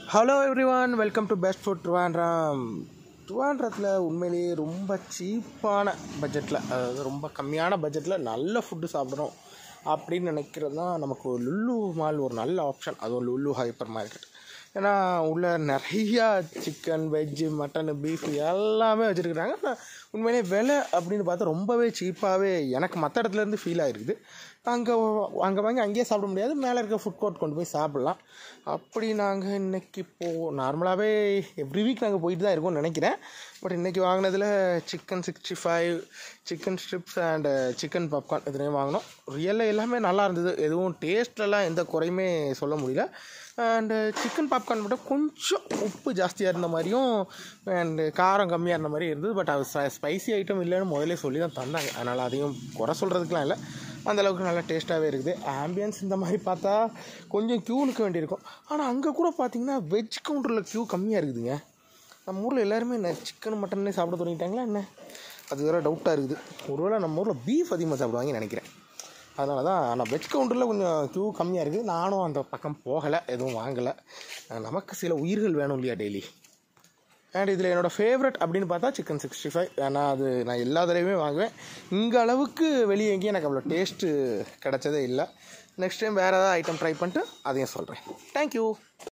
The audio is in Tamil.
hello everyone welcome to best food Trivandrum ட்ரிவாண்ட்ரத்தில் உண்மையிலேயே ரொம்ப சீப்பான பட்ஜெட்டில் அதாவது ரொம்ப கம்மியான பட்ஜெட்டில் நல்ல ஃபுட்டு சாப்பிடணும் அப்படின்னு நினைக்கிறது தான் நமக்கு லுல்லு மால் ஒரு நல்ல ஆப்ஷன் அதுவும் லுல்லு ஹைப்பர் மார்க்கெட் ஏன்னா உள்ள நிறையா சிக்கன் வெஜ்ஜு மட்டனு பீஃப் எல்லாமே வச்சுருக்குறாங்க ஆனால் உண்மையிலே விலை அப்படின்னு பார்த்தா ரொம்பவே சீப்பாகவே எனக்கு மற்ற இடத்துலேருந்து ஃபீல் ஆகிருக்குது அங்கே அங்கே வாங்கி அங்கேயே சாப்பிட முடியாது மேலே இருக்க ஃபுட் கோர்ட் கொண்டு போய் சாப்பிட்லாம் அப்படி நாங்கள் இன்றைக்கி இப்போது நார்மலாகவே எவ்ரி வீக் நாங்கள் போயிட்டு தான் இருக்கோம்னு நினைக்கிறேன் பட் இன்றைக்கி வாங்கினதில் chicken sixty five chicken strips and chicken popcorn இதுலேயும் வாங்கினோம் ரியலில் எல்லாமே நல்லா இருந்தது எதுவும் டேஸ்ட்லலாம் எந்த குறையுமே சொல்ல முடியல அண்டு சிக்கன் பாப்கார்ன் மட்டும் கொஞ்சம் உப்பு ஜாஸ்தியாக இருந்த மாதிரியும் அண்டு காரம் கம்மியாக இருந்த மாதிரி இருந்தது பட் அது ஸ்பைசி ஐட்டம் இல்லைன்னு முதல்ல சொல்லி தான் தந்தாங்க அதனால் அதையும் குறை சொல்கிறதுக்குலாம் இல்லை அந்தளவுக்கு நல்லா டேஸ்ட்டாகவே இருக்குது ஆம்பியன்ஸ் இந்த மாதிரி பார்த்தா கொஞ்சம் க்யூ நிற்க வேண்டியிருக்கும் ஆனால் அங்கே கூட பார்த்தீங்கன்னா வெஜ் கவுண்டரில் க்யூ கம்மியாக இருக்குதுங்க நம்ம ஊரில் எல்லாருமே என்ன சிக்கன் மட்டனே சாப்பிட தொடங்கிட்டாங்களா என்ன அது வேறு டவுட்டாக இருக்குது ஒருவேளை நம்ம ஊரில் பீஃப் அதிகமாக சாப்பிடுவாங்கன்னு நினைக்கிறேன் அதனால தான் ஆனால் வெஜ் கவுண்டரில் கொஞ்சம் க்யூ கம்மியாக இருக்குது நானும் அந்த பக்கம் போகலை எதுவும் வாங்கலை நமக்கு சில உயிர்கள் வேணும் இல்லையா டெய்லி அண்ட் இதில் என்னோடய ஃபேவரட் அப்படின்னு பார்த்தா சிக்கன் சிக்ஸ்டி ஃபைவ் ஏன்னா அது நான் எல்லா தடவையுமே வாங்குவேன் இங்கே அளவுக்கு வெளியே எங்கேயும் எனக்கு அவ்வளோ டேஸ்ட்டு கிடச்சதே இல்லை நெக்ஸ்ட் டைம் வேறு ஏதாவது ஐட்டம் ட்ரை பண்ணிட்டு அதையும் சொல்கிறேன் தேங்க்யூ